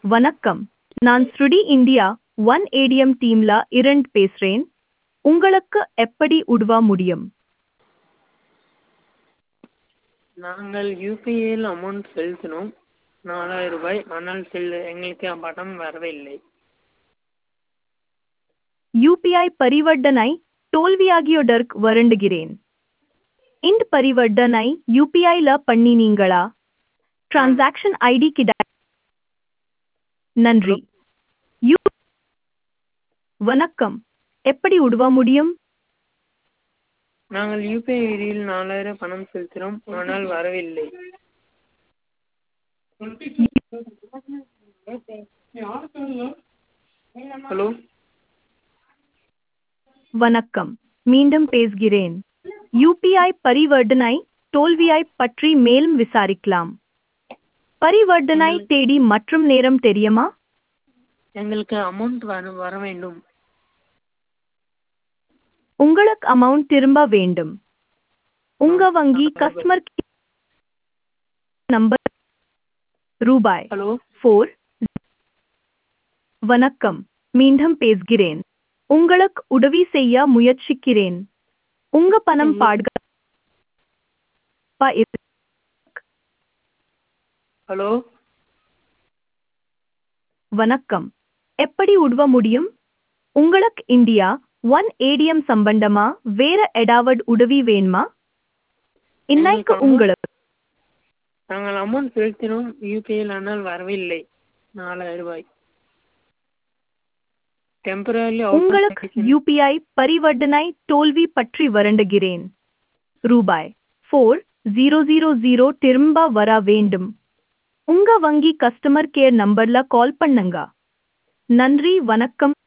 வணக்கம் நான் ஸ்ருடி இந்தியா ஒன் ஏடிஎம் டீம்ல இரண்ட் பேசுறேன் உங்களுக்கு எப்படி உதவ முடியும் நாங்கள் யூபிஐயில் அமௌண்ட் செலுத்தினோம் நாலாயிரம் ரூபாய் ஆனால் செல் எங்களுக்கு பணம் வரவில்லை யூபிஐ பரிவர்த்தனை தோல்வியாகியோதற்கு வருந்துகிறேன் இந்த பரிவர்த்தனை யூபிஐல பண்ணினீங்களா டிரான்சாக்ஷன் ஐடி கிட நன்றி யூ வணக்கம் எப்படி உதவ முடியும் நாங்கள் யூபிஐ ஐடியில் நாலாயிரம் பணம் செலுத்தினோம் ஆனால் வரவில்லை ஹலோ வணக்கம் மீண்டும் பேசுகிறேன் யூபிஐ பரிவர்த்தனை தோல்வியை பற்றி மேலும் விசாரிக்கலாம் பரிவர்த்தனை தேதி மற்றும் நேரம் தெரியுமா எங்களுக்கு அமௌண்ட் வர வர வேண்டும் உங்களுக்கு அமௌண்ட் திரும்ப வேண்டும் உங்க வங்கி கஸ்டமர் நம்பர் ரூபாய் ஹலோ ஃபோர் வணக்கம் மீண்டும் பேசுகிறேன் உங்களுக்கு உதவி செய்ய முயற்சிக்கிறேன் உங்க பணம் பாட்க ப- இரு- ஹலோ வணக்கம் எப்படி உதவ முடியும் உங்களுக்கு இந்தியா ஒன் ஏடிஎம் சம்பந்தமா வேற ஏதாவது உதவி வேணுமா இன்னைக்கு amount- உங்களுக்கு நாங்கள் அமௌண்ட் செலுத்தினோம் யூபிஐயில் ஆனால் வரவில்லை நாலாயிரம் ரூபாய் டெம்பரரி உங்களுக்கு யூபிஐ பரிவர்த்தனை தோல்வி பற்றி வருந்துகிறேன் ரூபாய் ஃபோர் ஜீரோ ஜீரோ ஜீரோ திரும்ப வர வேண்டும் உங்க வங்கி கஸ்டமர் கேர் நம்பர்ல கால் பண்ணுங்க நன்றி வணக்கம்